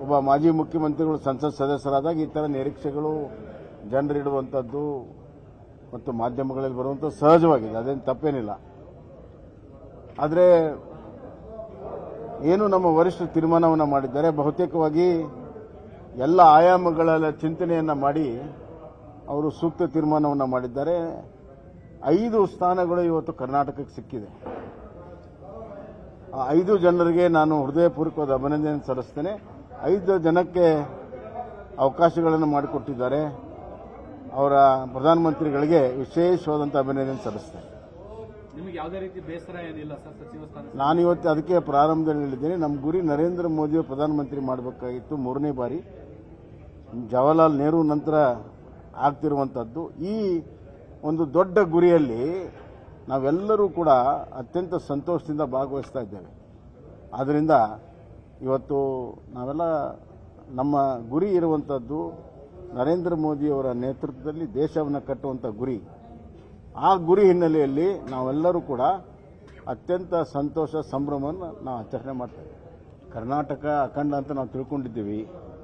ಒಬ್ಬ ಮಾಜಿ ಮುಖ್ಯಮಂತ್ರಿಗಳು ಸಂಸತ್ ಸದಸ್ಯರಾದಾಗ ಈ ಥರ ನಿರೀಕ್ಷೆಗಳು ಜನರಿಡುವಂಥದ್ದು ಮತ್ತು ಮಾಧ್ಯಮಗಳಲ್ಲಿ ಬರುವಂಥದ್ದು ಸಹಜವಾಗಿದೆ ಅದೇನು ತಪ್ಪೇನಿಲ್ಲ ಆದರೆ ಏನು ನಮ್ಮ ವರಿಷ್ಠ ತೀರ್ಮಾನವನ್ನು ಮಾಡಿದ್ದಾರೆ ಬಹುತೇಕವಾಗಿ ಎಲ್ಲ ಆಯಾಮಗಳ ಚಿಂತನೆಯನ್ನು ಮಾಡಿ ಅವರು ಸೂಕ್ತ ತೀರ್ಮಾನವನ್ನು ಮಾಡಿದ್ದಾರೆ ಐದು ಸ್ಥಾನಗಳು ಇವತ್ತು ಕರ್ನಾಟಕಕ್ಕೆ ಸಿಕ್ಕಿದೆ ಆ ಐದು ಜನರಿಗೆ ನಾನು ಹೃದಯಪೂರ್ವಕವಾದ ಅಭಿನಂದನೆ ಸಲ್ಲಿಸ್ತೇನೆ ಐದು ಜನಕ್ಕೆ ಅವಕಾಶಗಳನ್ನು ಮಾಡಿಕೊಟ್ಟಿದ್ದಾರೆ ಅವರ ಪ್ರಧಾನಮಂತ್ರಿಗಳಿಗೆ ವಿಶೇಷವಾದಂಥ ಅಭಿನಂದನೆ ಸಲ್ಲಿಸ್ತೇನೆ ನಿಮಗೆ ಯಾವುದೇ ರೀತಿ ಬೇಸರ ಏನಿಲ್ಲ ಸರ್ ಸಚಿವ ಸ್ಥಾನ ನಾನು ಇವತ್ತು ಅದಕ್ಕೆ ಪ್ರಾರಂಭದಲ್ಲಿ ಹೇಳಿದ್ದೇನೆ ನಮ್ಮ ಗುರಿ ನರೇಂದ್ರ ಮೋದಿ ಪ್ರಧಾನಮಂತ್ರಿ ಮಾಡಬೇಕಾಗಿತ್ತು ಮೂರನೇ ಬಾರಿ ಜವಾಹರ್ಲಾಲ್ ನೆಹರು ನಂತರ ಆಗ್ತಿರುವಂಥದ್ದು ಈ ಒಂದು ದೊಡ್ಡ ಗುರಿಯಲ್ಲಿ ನಾವೆಲ್ಲರೂ ಕೂಡ ಅತ್ಯಂತ ಸಂತೋಷದಿಂದ ಭಾಗವಹಿಸ್ತಾ ಇದ್ದೇವೆ ಆದ್ದರಿಂದ ಇವತ್ತು ನಾವೆಲ್ಲ ನಮ್ಮ ಗುರಿ ಇರುವಂಥದ್ದು ನರೇಂದ್ರ ಮೋದಿಯವರ ನೇತೃತ್ವದಲ್ಲಿ ದೇಶವನ್ನು ಕಟ್ಟುವಂಥ ಗುರಿ ಆ ಗುರಿ ಹಿನ್ನೆಲೆಯಲ್ಲಿ ನಾವೆಲ್ಲರೂ ಕೂಡ ಅತ್ಯಂತ ಸಂತೋಷ ಸಂಭ್ರಮವನ್ನು ನಾವು ಆಚರಣೆ ಮಾಡ್ತೇವೆ ಕರ್ನಾಟಕ ಅಖಂಡ ಅಂತ ನಾವು ತಿಳ್ಕೊಂಡಿದ್ದೀವಿ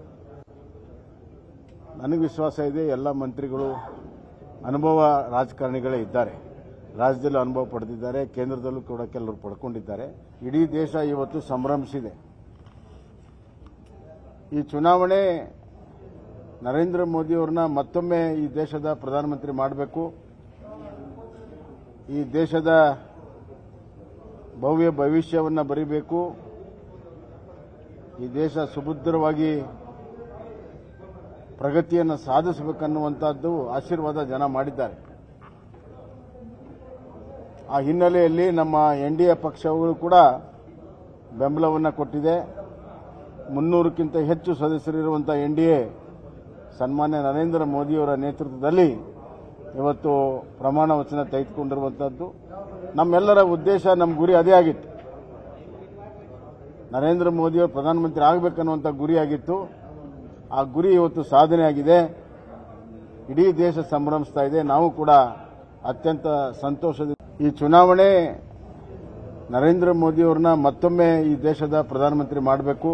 ನನಗೆ ವಿಶ್ವಾಸ ಇದೆ ಎಲ್ಲ ಮಂತ್ರಿಗಳು ಅನುಭವ ರಾಜಕಾರಣಿಗಳೇ ಇದ್ದಾರೆ ರಾಜ್ಯದಲ್ಲೂ ಅನುಭವ ಪಡೆದಿದ್ದಾರೆ ಕೇಂದ್ರದಲ್ಲೂ ಕೂಡ ಕೆಲವರು ಪಡ್ಕೊಂಡಿದ್ದಾರೆ ಇಡೀ ದೇಶ ಇವತ್ತು ಸಂಭ್ರಮಿಸಿದೆ ಈ ಚುನಾವಣೆ ನರೇಂದ್ರ ಮೋದಿಯವ್ರನ್ನ ಮತ್ತೊಮ್ಮೆ ಈ ದೇಶದ ಪ್ರಧಾನಮಂತ್ರಿ ಮಾಡಬೇಕು ಈ ದೇಶದ ಭವ್ಯ ಭವಿಷ್ಯವನ್ನು ಬರಿಬೇಕು ಈ ದೇಶ ಸುಭದ್ರವಾಗಿ ಪ್ರಗತಿಯನ್ನು ಸಾಧಿಸಬೇಕನ್ನುವಂಥದ್ದು ಆಶೀರ್ವಾದ ಜನ ಮಾಡಿದ್ದಾರೆ ಆ ಹಿನ್ನೆಲೆಯಲ್ಲಿ ನಮ್ಮ ಎನ್ ಡಿ ಎ ಪಕ್ಷಗಳು ಕೂಡ ಬೆಂಬಲವನ್ನು ಕೊಟ್ಟಿದೆ ಮುನ್ನೂರಕ್ಕಿಂತ ಹೆಚ್ಚು ಸದಸ್ಯರಿರುವಂಥ ಎನ್ ಡಿ ಎ ಸನ್ಮಾನ್ಯ ನರೇಂದ್ರ ಮೋದಿಯವರ ನೇತೃತ್ವದಲ್ಲಿ ಇವತ್ತು ಪ್ರಮಾಣ ವಚನ ತೆಗೆದುಕೊಂಡಿರುವಂಥದ್ದು ನಮ್ಮೆಲ್ಲರ ಉದ್ದೇಶ ನಮ್ಮ ಗುರಿ ಅದೇ ಆಗಿತ್ತು ನರೇಂದ್ರ ಮೋದಿಯವರು ಪ್ರಧಾನಮಂತ್ರಿ ಆಗಬೇಕನ್ನುವಂಥ ಗುರಿಯಾಗಿತ್ತು ಆ ಗುರಿ ಇವತ್ತು ಸಾಧನೆ ಆಗಿದೆ ಇಡೀ ದೇಶ ಸಂಭ್ರಮಿಸ್ತಾ ಇದೆ ನಾವು ಕೂಡ ಅತ್ಯಂತ ಸಂತೋಷದ ಈ ಚುನಾವಣೆ ನರೇಂದ್ರ ಮೋದಿಯವ್ರನ್ನ ಮತ್ತೊಮ್ಮೆ ಈ ದೇಶದ ಪ್ರಧಾನಮಂತ್ರಿ ಮಾಡಬೇಕು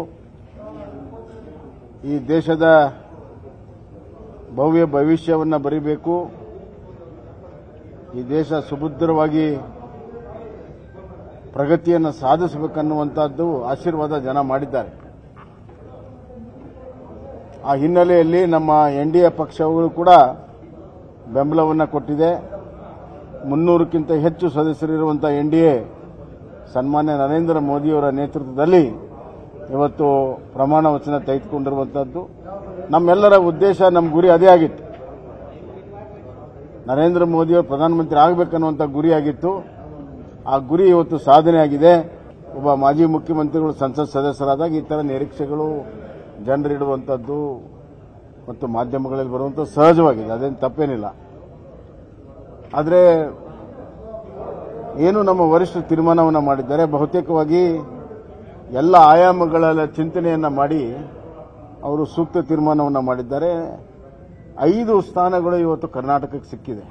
ಈ ದೇಶದ ಭವ್ಯ ಭವಿಷ್ಯವನ್ನು ಬರಿಬೇಕು ಈ ದೇಶ ಸುಭದ್ರವಾಗಿ ಪ್ರಗತಿಯನ್ನು ಸಾಧಿಸಬೇಕನ್ನುವಂಥದ್ದು ಆಶೀರ್ವಾದ ಜನ ಮಾಡಿದ್ದಾರೆ ಆ ಹಿನ್ನೆಲೆಯಲ್ಲಿ ನಮ್ಮ ಎನ್ ಡಿ ಎ ಪಕ್ಷಗಳು ಕೂಡ ಬೆಂಬಲವನ್ನು ಕೊಟ್ಟಿದೆ ಮುನ್ನೂರಕ್ಕಿಂತ ಹೆಚ್ಚು ಸದಸ್ಯರಿರುವಂಥ ಎನ್ ಡಿ ಎ ಸನ್ಮಾನ್ಯ ನರೇಂದ್ರ ಮೋದಿಯವರ ನೇತೃತ್ವದಲ್ಲಿ ಇವತ್ತು ಪ್ರಮಾಣ ವಚನ ತೆಗೆದುಕೊಂಡಿರುವಂಥದ್ದು ನಮ್ಮೆಲ್ಲರ ಉದ್ದೇಶ ನಮ್ಮ ಗುರಿ ಅದೇ ಆಗಿತ್ತು ನರೇಂದ್ರ ಮೋದಿಯವರು ಪ್ರಧಾನಮಂತ್ರಿ ಆಗಬೇಕನ್ನುವಂಥ ಗುರಿಯಾಗಿತ್ತು ಆ ಗುರಿ ಇವತ್ತು ಸಾಧನೆ ಆಗಿದೆ ಒಬ್ಬ ಮಾಜಿ ಮುಖ್ಯಮಂತ್ರಿಗಳು ಸಂಸತ್ ಸದಸ್ಯರಾದಾಗ ಈ ಥರ ನಿರೀಕ್ಷೆಗಳು ಜನರಿಡುವಂಥದ್ದು ಮತ್ತು ಮಾಧ್ಯಮಗಳಲ್ಲಿ ಬರುವಂಥದ್ದು ಸಹಜವಾಗಿದೆ ಅದೇನು ತಪ್ಪೇನಿಲ್ಲ ಆದರೆ ಏನು ನಮ್ಮ ವರಿಷ್ಠ ತೀರ್ಮಾನವನ್ನು ಮಾಡಿದ್ದಾರೆ ಬಹುತೇಕವಾಗಿ ಎಲ್ಲ ಆಯಾಮಗಳ ಚಿಂತನೆಯನ್ನು ಮಾಡಿ ಅವರು ಸೂಕ್ತ ತೀರ್ಮಾನವನ್ನು ಮಾಡಿದ್ದಾರೆ ಐದು ಸ್ಥಾನಗಳು ಇವತ್ತು ಕರ್ನಾಟಕಕ್ಕೆ ಸಿಕ್ಕಿದೆ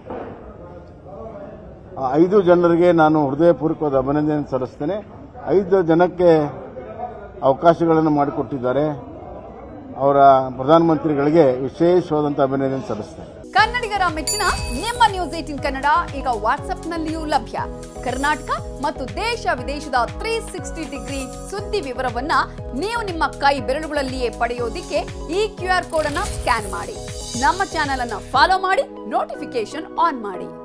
ಆ ಐದು ಜನರಿಗೆ ನಾನು ಹೃದಯಪೂರ್ವಕವಾದ ಅಭಿನಂದನೆ ಸಲ್ಲಿಸ್ತೇನೆ ಐದು ಜನಕ್ಕೆ ಅವಕಾಶಗಳನ್ನು ಮಾಡಿಕೊಟ್ಟಿದ್ದಾರೆ ಅವರ ಪ್ರಧಾನಮಂತ್ರಿಗಳಿಗೆ ವಿಶೇಷವಾದಂಥ ಅಭಿನಂದನೆ ಸಲ್ಲಿಸ್ತೇನೆ ಕನ್ನಡಿಗರ ಮೆಚ್ಚಿನ ನಿಮ್ಮ ನ್ಯೂಸ್ ಏಟಿನ್ ಕನ್ನಡ ಈಗ ವಾಟ್ಸ್ಆಪ್ನಲ್ಲಿಯೂ ಲಭ್ಯ ಕರ್ನಾಟಕ ಮತ್ತು ದೇಶ ವಿದೇಶದ ತ್ರೀ ಸಿಕ್ಸ್ಟಿ ಡಿಗ್ರಿ ಸುದ್ದಿ ವಿವರವನ್ನ ನೀವು ನಿಮ್ಮ ಕೈ ಬೆರಳುಗಳಲ್ಲಿಯೇ ಪಡೆಯೋದಿಕ್ಕೆ ಈ ಕ್ಯೂ ಆರ್ ಕೋಡ್ ಅನ್ನ ಸ್ಕ್ಯಾನ್ ಮಾಡಿ ನಮ್ಮ ಚಾನೆಲ್ ಅನ್ನ ಫಾಲೋ ಮಾಡಿ ನೋಟಿಫಿಕೇಶನ್ ಆನ್ ಮಾಡಿ